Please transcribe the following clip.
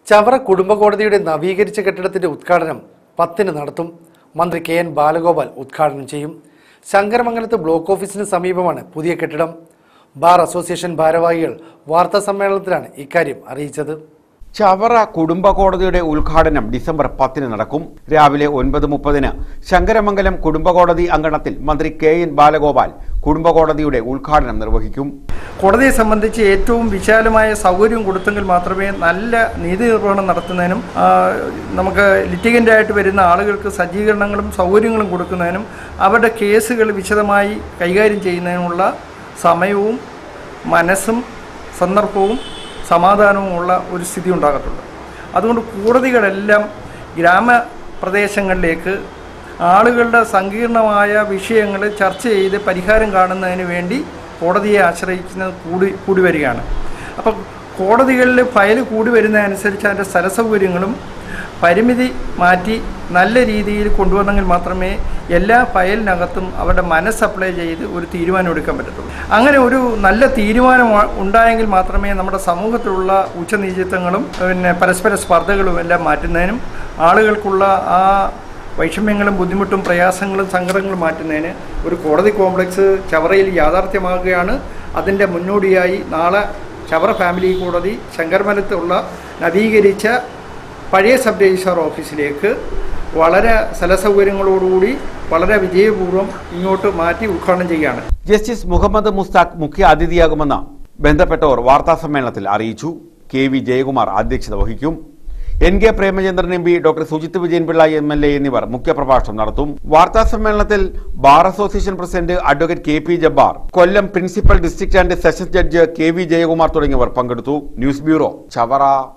ചവറ കുടുംബ കോടതിയുടെ നവീകരിച്ച കെട്ടിടത്തിന്റെ ഉദ്ഘാടനം പത്തിന് നടത്തും മന്ത്രി കെ എൻ ബാലഗോപാൽ ഉദ്ഘാടനം ചെയ്യും ശങ്കരമംഗലത്ത് ബ്ലോക്ക് ഓഫീസിന് സമീപമാണ് പുതിയ കെട്ടിടം ബാർ അസോസിയേഷൻ ഭാരവാഹികൾ വാർത്താ സമ്മേളനത്തിലാണ് ഇക്കാര്യം അറിയിച്ചത് ചവറ കുടുംബ കോടതിയുടെ ഉദ്ഘാടനം ഡിസംബർ പത്തിന് നടക്കും രാവിലെ ഒൻപത് മുപ്പതിന് ശങ്കരമംഗലം കുടുംബ കോടതി അങ്കണത്തിൽ മന്ത്രി കെ എൻ ബാലഗോപാൽ കുടുംബ കോടതിയുടെ ഉദ്ഘാടനം നിർവഹിക്കും കോടതിയെ സംബന്ധിച്ച് ഏറ്റവും വിശാലമായ സൗകര്യം കൊടുത്തെങ്കിൽ മാത്രമേ നല്ല നീതി നിർവഹണം നടത്തുന്നതിനും ആ, നമുക്ക് ലിറ്റിഗൻ്റായിട്ട് വരുന്ന ആളുകൾക്ക് സജ്ജീകരണങ്ങളും സൗകര്യങ്ങളും കൊടുക്കുന്നതിനും അവരുടെ കേസുകൾ വിശദമായി കൈകാര്യം ചെയ്യുന്നതിനുള്ള സമയവും മനസ്സും സന്ദർഭവും സമാധാനവുമുള്ള ഒരു സ്ഥിതി ഉണ്ടാകത്തുള്ളൂ അതുകൊണ്ട് കോടതികളെല്ലാം ഗ്രാമപ്രദേശങ്ങളിലേക്ക് ആളുകളുടെ സങ്കീർണമായ വിഷയങ്ങൾ ചർച്ച ചെയ്ത് പരിഹാരം കാണുന്നതിന് വേണ്ടി കോടതിയെ ആശ്രയിക്കുന്നത് കൂടി കൂടി വരികയാണ് അപ്പം കോടതികളിൽ ഫയൽ കൂടി വരുന്നതനുസരിച്ച് അതിൻ്റെ സ്ഥലസൗകര്യങ്ങളും പരിമിതി മാറ്റി നല്ല രീതിയിൽ കൊണ്ടുവന്നെങ്കിൽ മാത്രമേ എല്ലാ ഫയലിനകത്തും അവരുടെ മനസ്സ് അപ്ലൈ ചെയ്ത് ഒരു തീരുമാനം എടുക്കാൻ പറ്റത്തുള്ളൂ അങ്ങനെ ഒരു നല്ല തീരുമാനം ആ- ഉണ്ടായെങ്കിൽ മാത്രമേ നമ്മുടെ സമൂഹത്തിലുള്ള ഉച്ചനീചിത്വങ്ങളും പിന്നെ പരസ്പര സ്പർദ്ധകളും എല്ലാം മാറ്റുന്നതിനും ആളുകൾക്കുള്ള ആ വൈഷമ്യങ്ങളും ബുദ്ധിമുട്ടും പ്രയാസങ്ങളും സങ്കടങ്ങളും മാറ്റുന്നതിന് ഒരു കോടതി കോംപ്ലക്സ് ചവറയിൽ യാഥാർത്ഥ്യമാകുകയാണ് അതിൻ്റെ മുന്നോടിയായി നാളെ ചവറ ഫാമിലി കോടതി ശങ്കർമലത്തുള്ള നവീകരിച്ച പഴയ സബ് രജിസ്ട്രാർ ഓഫീസിലേക്ക് വളരെ സ്ഥലസൗകര്യങ്ങളോടുകൂടി വളരെ വിജയപൂർവ്വം ഇങ്ങോട്ട് മാറ്റി ഉദ്ഘാടനം ചെയ്യുകയാണ് ജസ്റ്റിസ് മുഹമ്മദ് മുസ്താഖ് മുഖ്യ അതിഥിയാകുമെന്ന് ബന്ധപ്പെട്ടവർ വാർത്താസമ്മേളനത്തിൽ അറിയിച്ചു കെ വി ജയകുമാർ അധ്യക്ഷത വഹിക്കും N K Premachandran M P doctor Sujith Vijayan Pillai M L A എന്നിവർ മുഖ്യപ്രഭാഷണം നടത്തും വാർത്താസമ്മേളനത്തിൽ bar association president advocate K P Jabbar Kollam principal district and sessions judge K V Jayakumar തുടങ്ങിയവർ പങ്കെടുത്തു ന്യൂസ് ബ്യൂറോ ചവറ